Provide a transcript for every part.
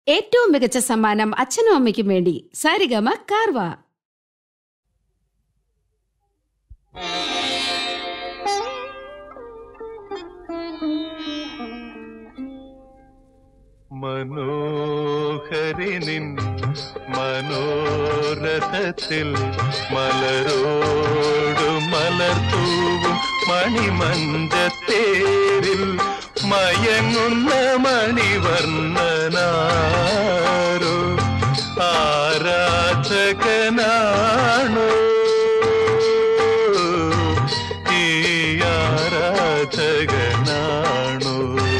ഏറ്റവും മികച്ച സമ്മാനം അച്ഛനും അമ്മയ്ക്കും വേണ്ടി സാരിഗമ കാർവ മനോഹരി നിൻ മനോരഥത്തിൽ മലരോടു മലർത്തൂവും മണിമഞ്ചത്തേരിൽ മയങ്ങുന്ന മണിവർണ്ണനാരോ ആരാധകനാണോ ഈ ആരാധകനാണോ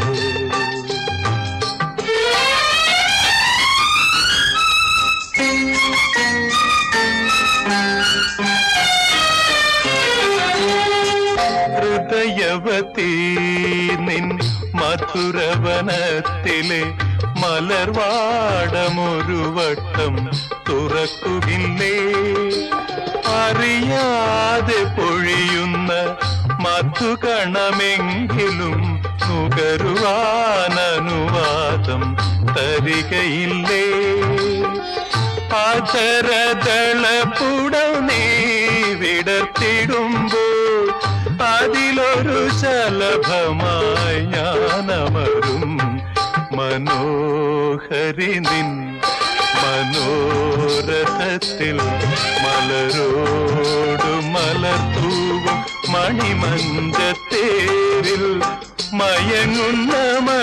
ഹൃദയവതി നിൻ മധുരവനത്തിലെ മലർവാടമൊരു വട്ടം തുറക്കുകില്ലേ അറിയാതെ പൊഴിയുന്ന മധുകണമെങ്കിലും നുകരുവാനനുവാദം തരികയില്ലേ അധരദളപ്പുടം നീ വിടർത്തിടുമ്പോൾ അതിലൊരു ശലഭമായി ഞാനമരും മനോഹരി നിൻ മനോരഥത്തിൽ മലരോട് മലർത്തൂവും മണിമഞ്ചത്തേരിൽ മയങ്ങുന്ന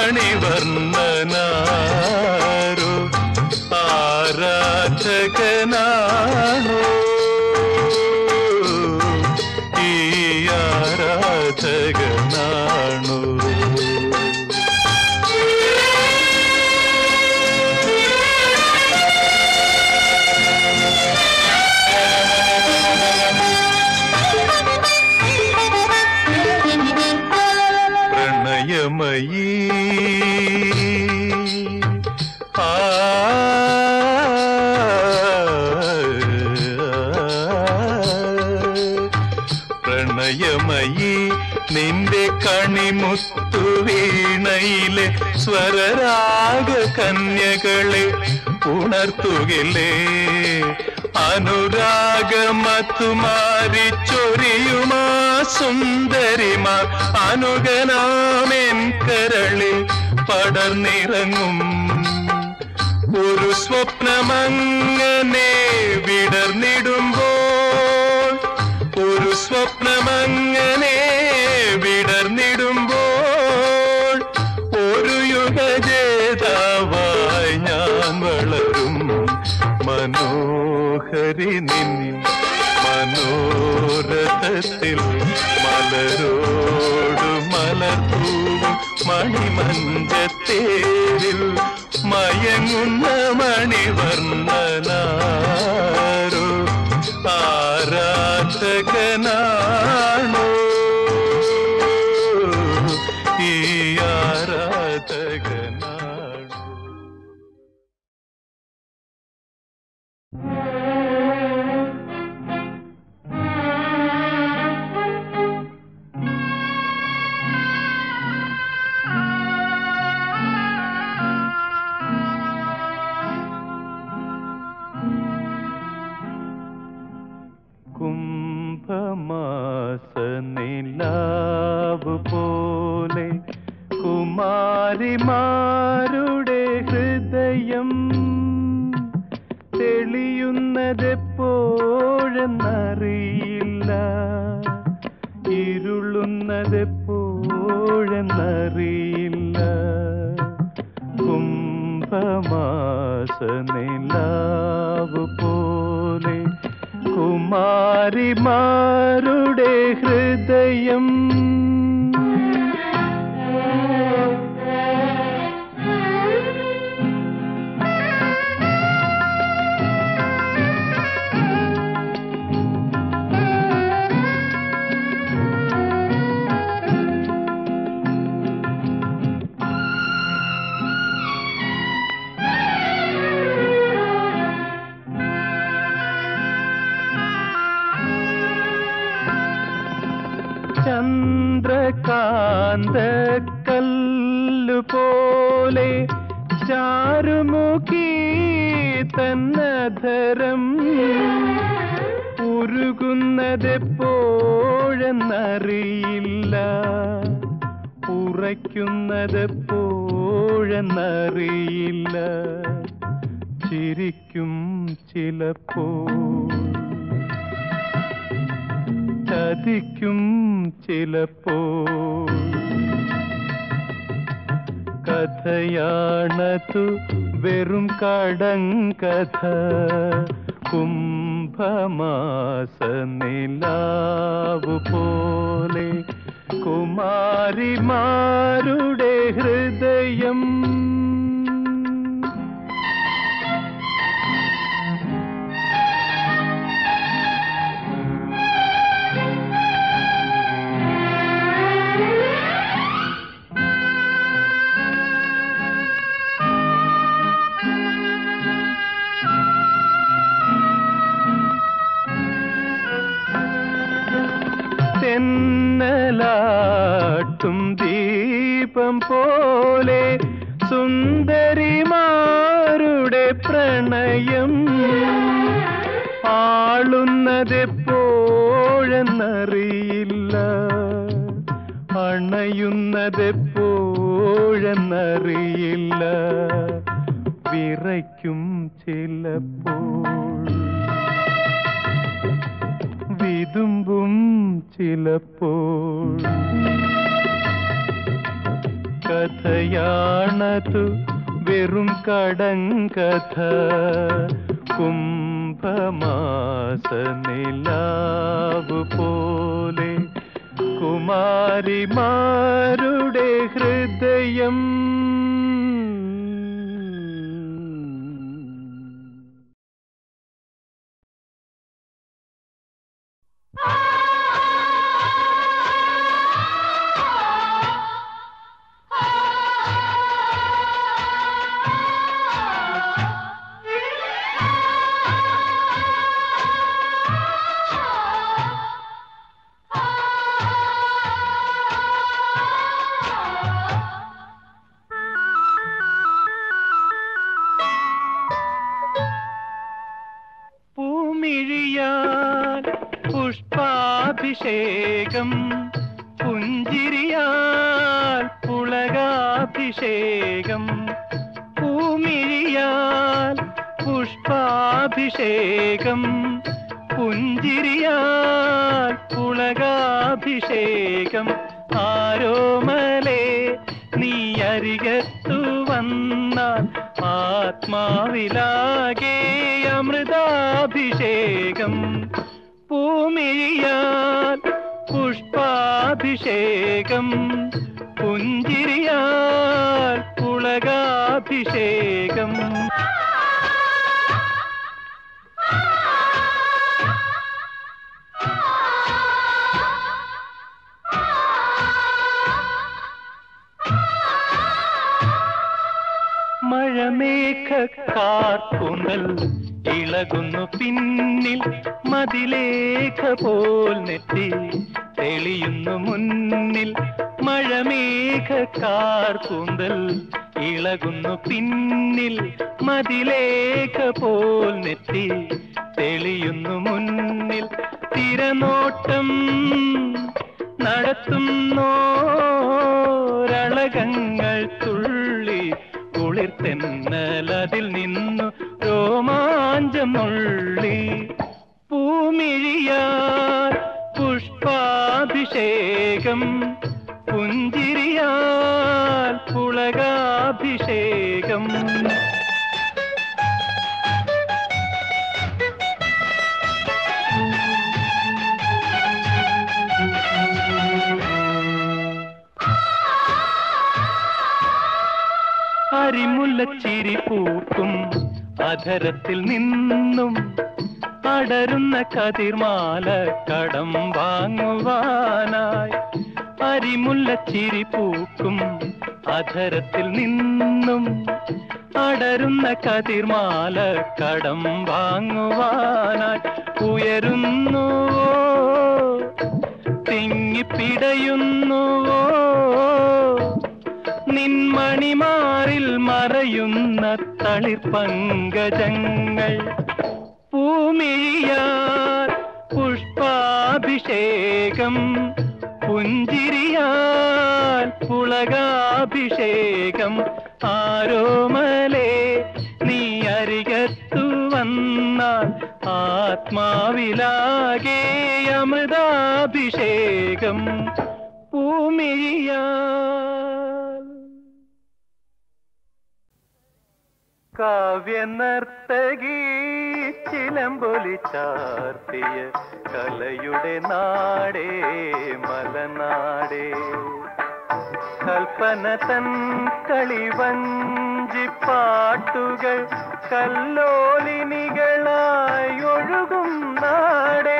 മണിവർണ്ണനാരോ ആരാധകനാണോ ഈ ആരാധകനാണോ പ്രണയമയീ ആ പ്രണയമയീ നിന്റെ കണിമുത്തു വീണയിലെ സ്വരരാഗ കന്യകളെ ഉണർത്തുകില്ലേ അനുരാഗമത്തുമാരി ചൊരിയുമാ സുന്ദരിമാർ അനുഗനാമെൻ കരളിൽ പടർന്നിറങ്ങും ഒരു സ്വപ്നമങ്ങനെ വിടർന്നിടുമ്പോൾ ഒരു സ്വപ്നമങ്ങനെ വിടർന്നിടുമ്പോൾ ഒരു യുഗജേതാവായി ഞാൻ വളരും മനോഹരി നിൻ മനോരഥത്തിൽ മലരോട് മലർത്തൂവും മണിമഞ്ചത്തേരിൽ മയങ്ങുന്ന മണിവർണ്ണനാരോ ആരാധകനാണോ ഈ ആരാധകനാണോ കുംഭമാസ നിലാവ് പോലെ കുമാരിമാരുടെ ഹൃദയം തെളിയുന്നതെപ്പോഴെന്നറിയില്ല ഇരുളുന്നതെപ്പോഴെന്നറിയില്ല കുംഭമാസ നിലാവ് പോലെ കുമാരിമാരുടെ ഹൃദയം ചന്ദ്രകാന്ത കല്ലു പോലെ ചാരുമുഖി തന്നധരം ഉരുകുന്നതെപ്പോഴെന്നറിയില്ല ഉറയ്ക്കുന്നതെപ്പോഴെന്നറിയില്ല ചിരിക്കും ചിലപ്പോൾ ചതിക്കും ചിലപ്പോൾ കഥയാണതു വെറും കടങ്കഥ കുംഭമാസ നിലാവു പോലെ കുമാരിമാരുടെ ഹൃദയം തെന്നലാട്ടും ദീപം പോലെ സുന്ദരിമാരുടെ പ്രണയം ആളുന്നതെപ്പോഴെന്നറിയില്ല അണയുന്നതെപ്പോഴെന്നറിയില്ല വിറയ്ക്കും ചിലപ്പോൾ വിതുമ്പും ചിലപ്പോൾ കഥയാണതു വെറും കടങ്കഥ കുംഭമാസ നിലാവ് പോലെ കുമാരിമാരുടെ ഹൃദയം പൂമിഴിയാൽ പുഷ്പാഭിഷേകം പുഞ്ചിരിയാൽ പുളകാഭിഷേകം പൂമിഴിയാൽ പുഷ്പാഭിഷേകം പുഞ്ചിരിയാൽ പുളകാഭിഷേകം ആരോമലേ നീ അരികത്തു വന്നാൽ ആത്മാവിലാകെ അമൃതാഭിഷേകം പൂമിഴിയാൽ പുഷ്പാഭിഷേകം പുഞ്ചിരിയാൽ പുളകാഭിഷേകം മഴമേഘക്കാർക്കുന്നൽ ഇളകുന്നു പിന്നിൽ മതിലേഖ പോൽ നെറ്റി തെളിയുന്നു മുന്നിൽ മഴമേഘക്കാർക്കുന്തൽ ഇളകുന്നു പിന്നിൽ മതിലേഖ പോൽ നെറ്റി തെളിയുന്നു മുന്നിൽ തിരനോട്ടം നടത്തുന്നോരളകങ്ങൾ തുള്ളി കുളിർത്തെന്നൽ അതിൽ നിന്നു രോമാഞ്ചം നുള്ളി പൂമിഴിയാൽ പുഷ്പാഭിഷേകം പുഞ്ചിരിയാൽ പുളകാഭിഷേകം അരിമുല്ലച്ചിരി പൂക്കും അധരത്തിൽ നിന്നും അടരുന്ന കതിർമാല കടം വാങ്ങുവാനായി അരിമുല്ലച്ചിരി പൂക്കും അധരത്തിൽ നിന്നും അടരുന്ന കതിർമാല കടം വാങ്ങുവാനായി ഉയരുന്നുവോ തിങ്ങിപ്പിടയുന്നുവോ നിൻമണിമാറിൽ മറയുന്ന തളിർപങ്കജങ്ങൾ പൂമിഴിയാൽ പുഷ്പാഭിഷേകം പുഞ്ചിരിയാൽ പുളകാഭിഷേകം ആരോമലേ നീ അരികത്തു വന്നാൽ ആത്മാവിലാകെ അമൃതാഭിഷേകം പൂമിഴിയാൽ കാവ്യനർത്തകി ചിലമ്പൊലി ചാർത്തിയ കലയുടെ നാടേ മലനാടേ കൽപ്പന തൻ കളിവഞ്ചിപ്പാട്ടുകൾ കല്ലോലിനികളായി ഒഴുകും നാടേ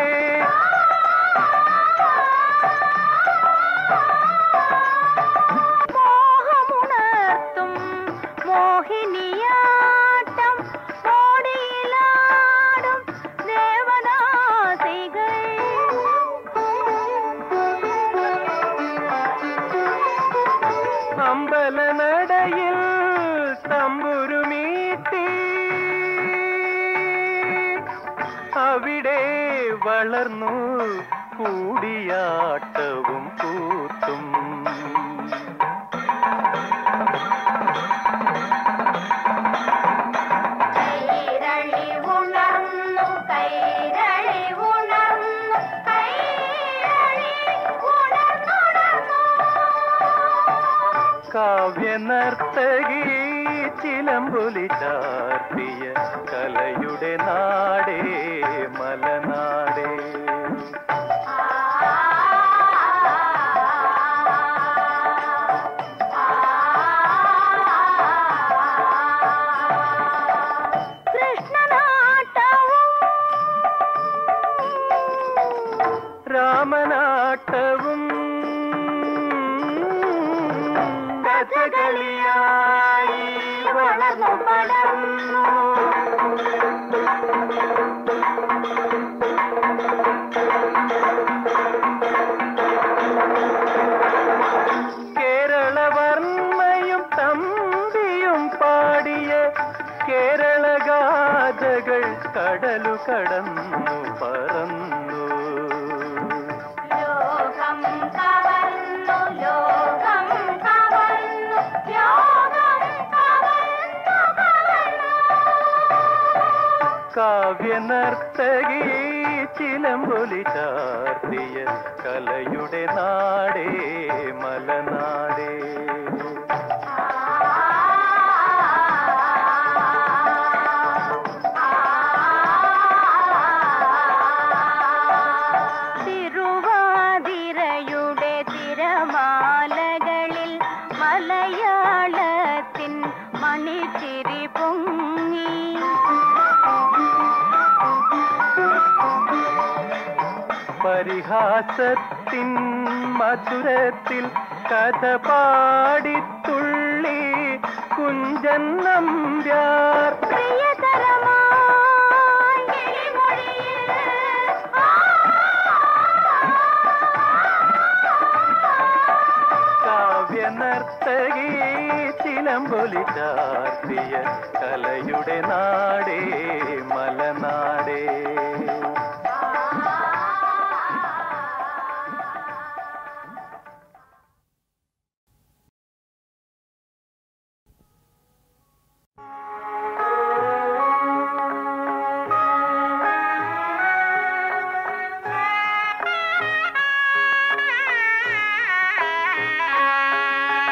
മോഹമുണർത്തും മോഹിനിയാട്ടം ഓടിയിലാടും ദേവദാസികൾ അമ്പലനടയിൽ തമ്പുരുമീട്ടി അവിടെ വളർന്നു കൂടിയാട്ടവും കൂത്തും കൈരളി ഉണർന്നു കൈരളി ഉണർന്നു കൈരളി ഉണർന്നുണർന്നു കാവ്യനർത്തകി ചിലമ്പൊലി ചാർത്തിയ കലയുടെ നാടേ മലനാടേ കൃഷ്ണനാട്ടവും രാമനാട്ടവും കഥകളിയായി വളർന്നു പടർന്നു കേരളവർമ്മയും തമ്പിയും പാടിയ കേരളഗാഥകൾ കടലു കടന്നു പറന്നു ലോകം കവർന്നു ലോകം കവർന്നു ലോകം കവർന്നു കവർന്നു കാവ്യനർത്തകി ചിലമ്പൊലി ചാർത്തിയ കലയുടെ നാടേ മലനാടേ തിരുവാതിരയുടെ തിരമാലകളിൽ മലയാളത്തിൻ മണിച്ചിരി പൊങ്ങി പരിഹാസത്തിൻ മധുരത്തിൽ കഥ പാടിത്തുള്ളി കുഞ്ചൻ നമ്പ്യാർ പ്രിയതരമായി കിളിമൊഴിയിൽ ആ കാവ്യനർത്തകി ചിലമ്പൊലി ചാർത്തിയ കലയുടെ നാടേ മലനാടേ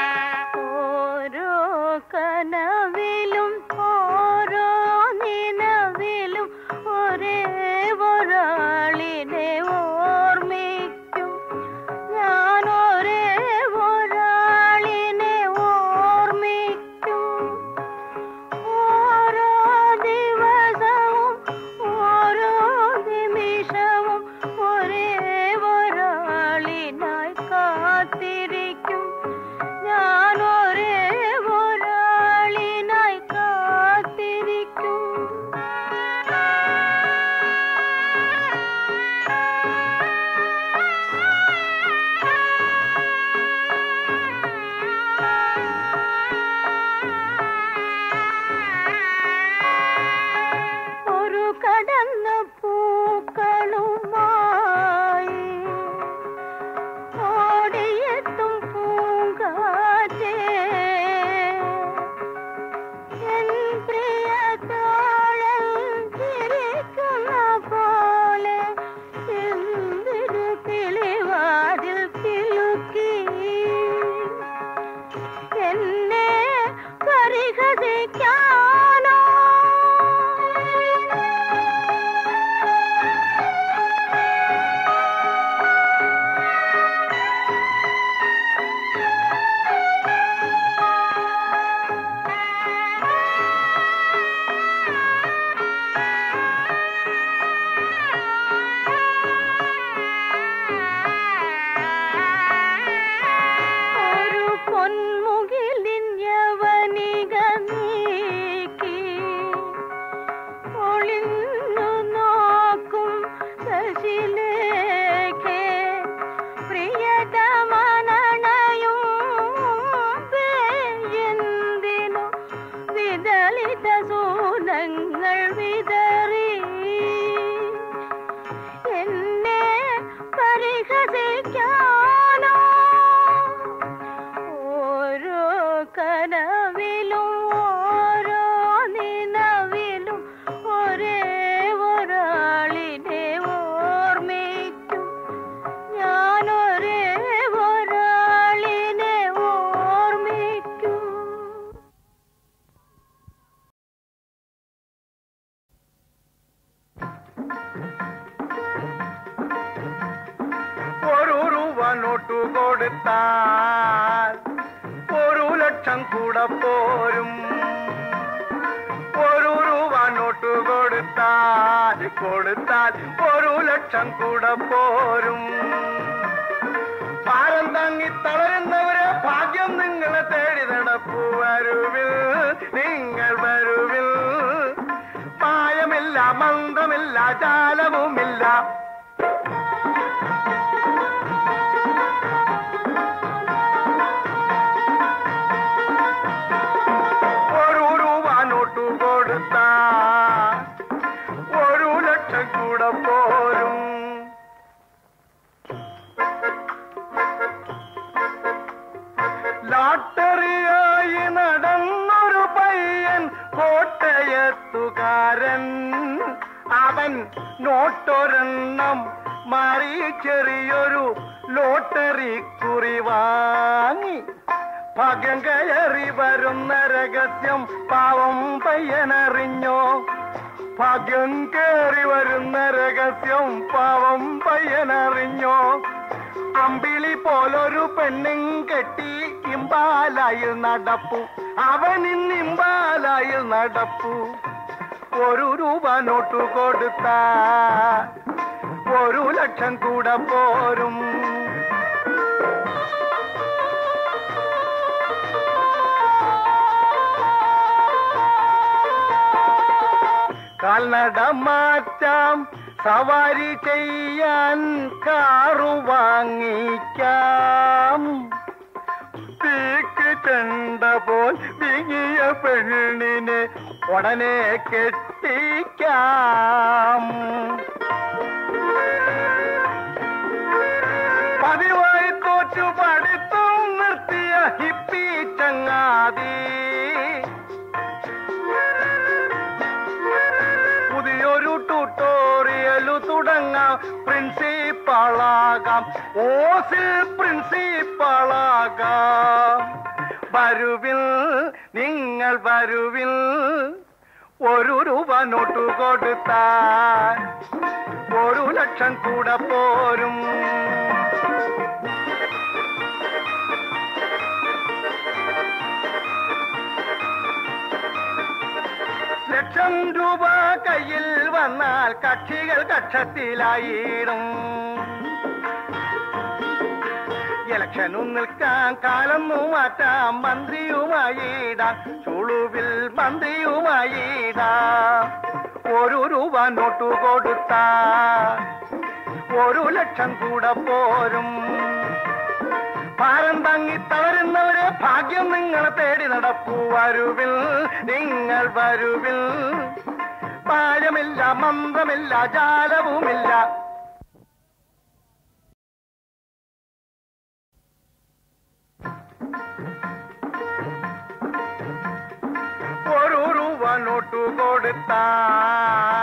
ഓരോ കനവിലും ഓരോ നിന പ്രിയത്തോഴൻ ചിരിക്കുന്ന പോലെ എന്തൊരു കിളിവാതിൽ കിലുക്കി എന്നെ പരിഹസിക്കാനോ ഒരു പൊന്മുകിലിൻ യവനിക നീക്കി ഒളിഞ്ഞു നോക്കും ശശിലേഖേ പ്രിയതമനണയും എന്തിനു വിദളിത സൂനങ്ങൾ വിതറി എന്നെ പരിഹസിക്കാനോ ഓരോ കനവിലും ഓരോ നിലവിലും ഒരേ ഒരാളിനെ ഓർമ്മിക്കും ഞാൻ ഒരേ ഒരാളിനെ ഓർമ്മിക്കും ഒരു രൂപ നോട്ടു കൊടുത്താൽ ഒരു ലക്ഷം കൂടെ പോരും ഒരു രൂപ നോട്ടു കൊടുത്താൽ കൊടുത്താൽ ഒരു ലക്ഷം കൂടെ പോരും ഭാരം താങ്ങി തളരുന്നവരെ ഭാഗ്യം നിങ്ങളെ തേടി നടപ്പു വരുവിൽ നിങ്ങൾ വരുവിൽ പായമില്ല മന്ത്രമില്ല ജാലവുമില്ല ഒരു രൂപ നോട്ടു കൊടുത്ത ഒരു ലക്ഷം കൂടെ പോരും ലാട്ടറിയായി നടന്നൊരു പയ്യൻ കോട്ടയത്തുകാരൻ അവൻ നോട്ടൊരെണ്ണം മാറി ചെറിയൊരു ലോട്ടറി കുറി വാങ്ങി ഭാഗ്യം കയറി വരുന്ന രഹസ്യം പാവം പയ്യനറിഞ്ഞോ ഭാഗ്യം കയറി വരുന്ന രഹസ്യം പാവം പയ്യനറിഞ്ഞോ അമ്പിളി പോലൊരു പെണ്ണും കെട്ടി ഇമ്പാലായിൽ നടപ്പു അവനിന്ന് ഇമ്പാലായിൽ നടപ്പു ഒരു രൂപ നോട്ടു കൊടുത്ത ഒരു ലക്ഷം കൂടെ പോരും കാൽനട മാറ്റാം സവാരി ചെയ്യാൻ കാറു വാങ്ങിക്കാം തീക്ക് ചെണ്ട പോൽ വിങ്ങിയ പെണ്ണിനെ ഉടനെ കെട്ടിക്കാം പതിവായി തോറ്റു പഠിത്തം നിർത്തിയ ഹിപ്പി ചങ്ങാതി പുതിയൊരു ട്യൂട്ടോറിയലു തുടങ്ങാം പ്രിൻസിപ്പാളാകാം ഓസിൽ പ്രിൻസിപ്പാളാകാം വരുവിൽ നിങ്ങൾ വരുവിൽ ഒരു രൂപ നോട്ടു കൊടുത്താൽ ഒരു ലക്ഷം കൂടെ പോരും ലക്ഷം രൂപ കയ്യിൽ വന്നാൽ കക്ഷികൾ കക്ഷത്തിലായിടും ഇലക്ഷനും നിൽക്കാൻ കാലൊന്നു മാറ്റാം മന്ത്രിയുമായിടാം ചുളുവിൽ മന്ത്രിയുമായിടാം ഒരു രൂപ നോട്ടു കൊടുത്ത ഒരു ലക്ഷം കൂടെ പോരും ഭാരം താങ്ങി തളരുന്നവരെ ഭാഗ്യം നിങ്ങളെ തേടി നടപ്പു വരുവിൽ നിങ്ങൾ വരുവിൽ പാഴമില്ല മന്ത്രമില്ല ജാലവുമില്ല ഒരു രൂപ കൊടുത്താൽ